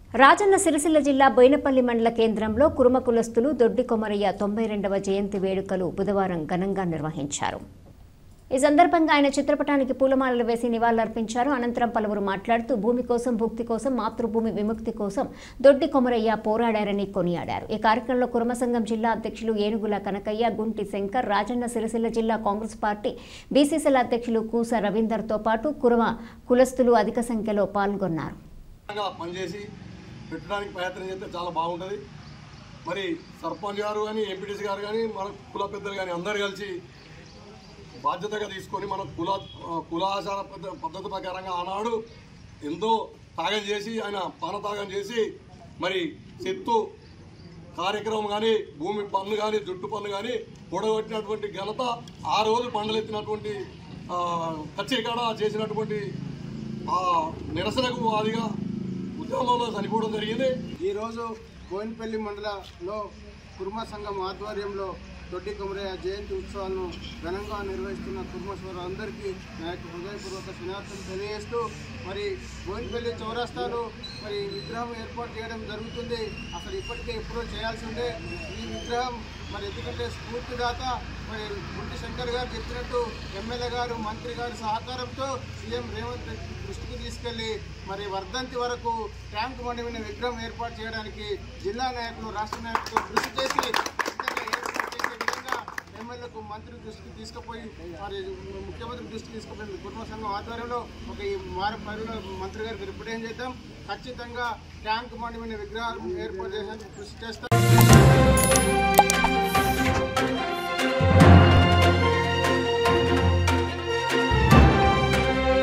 రాజన్న సిరిసిల్ల జిల్లా బోయినపల్లి మండల కేంద్రంలో కురుమ కులస్తులు దొడ్డి కొమరయ్య తొంభై రెండవ జయంతి వేడుకలు బుధవారం ఘనంగా నిర్వహించారు ఈ సందర్భంగా ఆయన చిత్రపటానికి పూలమాలలు వేసి నివాళులర్పించారు అనంతరం పలువురు మాట్లాడుతూ భూమి కోసం భుక్తి కోసం మాతృభూమి విముక్తి కోసం దొడ్డి కొమరయ్య పోరాడారని కొనియాడారు ఈ కార్యక్రమంలో కురుమ సంఘం జిల్లా అధ్యక్షులు ఏనుగుల కనకయ్య గుంటి శంకర్ రాజన్న సిరిసిల్ల జిల్లా కాంగ్రెస్ పార్టీ బీసీసీల అధ్యక్షులు కూస రవీందర్తో పాటు కురుమ కులస్తులు అధిక సంఖ్యలో పాల్గొన్నారు గా పనిచేసి పెట్టడానికి ప్రయత్నం చేస్తే చాలా బాగుంటుంది మరి సర్పంచ్ గారు కానీ ఎంపీటీసీ గారు కానీ మన కుల పెద్దలు కానీ అందరు కలిసి బాధ్యతగా తీసుకొని మన కుల కులాచార పద్ధ- పద్ధతి ప్రకారంగా ఆనాడు ఎంతో త్యాగం చేసి ఆయన పానత్యాగం చేసి మరి చెత్తు కార్యక్రమం కానీ భూమి పన్ను కానీ జుట్టు పన్ను కానీ కూడగొట్టినటువంటి ఘనత ఆ రోజు పండలెత్తినటువంటి కచ్చేకాడ చేసినటువంటి ఆ నిరసనకు వాదిగా ఉద్యమంలో చనిపోవడం జరిగింది ఈరోజు బోయినపల్లి మండలంలో కుర్మ సంఘం ఆధ్వర్యంలో దొడ్డి కొమరయ్య జయంతి ఉత్సవాలను ఘనంగా నిర్వహిస్తున్న కుర్మ అందరికీ నా యొక్క హృదయపూర్వక శనార్థం తెలియజేస్తూ మరి బోయినపల్లి చౌరస్తాలో మరి విగ్రహం ఏర్పాటు చేయడం జరుగుతుంది అసలు ఇప్పటికే ఎప్పుడో చేయాల్సి ఉండే ఈ విగ్రహం మరి ఎందుకంటే స్ఫూర్తిదాత మరి గుంటి శంకర్ గారు చెప్పినట్టు ఎమ్మెల్యే గారు మంత్రి గారి సహకారంతో సీఎం రేవంత్ రెడ్డి దృష్టికి తీసుకెళ్లి మరి వర్ధంతి వరకు ట్యాంక్ మండి మీద విగ్రహం ఏర్పాటు చేయడానికి జిల్లా నాయకులు రాష్ట్ర నాయకులు కృషి చేసి ఖచ్చితంగా ఏర్పాటు చేసే విధంగా ఎమ్మెల్యేలకు మంత్రి దృష్టికి తీసుకుపోయి మరి ముఖ్యమంత్రి దృష్టికి తీసుకుపోయి కుటుంబ సంఘం ఆధ్వర్యంలో ఒక ఈ వారం పదిలో మంత్రి గారికి రిప్రజెంట్ చేద్దాం ఖచ్చితంగా ట్యాంక్ మండి మీద విగ్రహాలు ఏర్పాటు చేసేందుకు కృషి చేస్తాం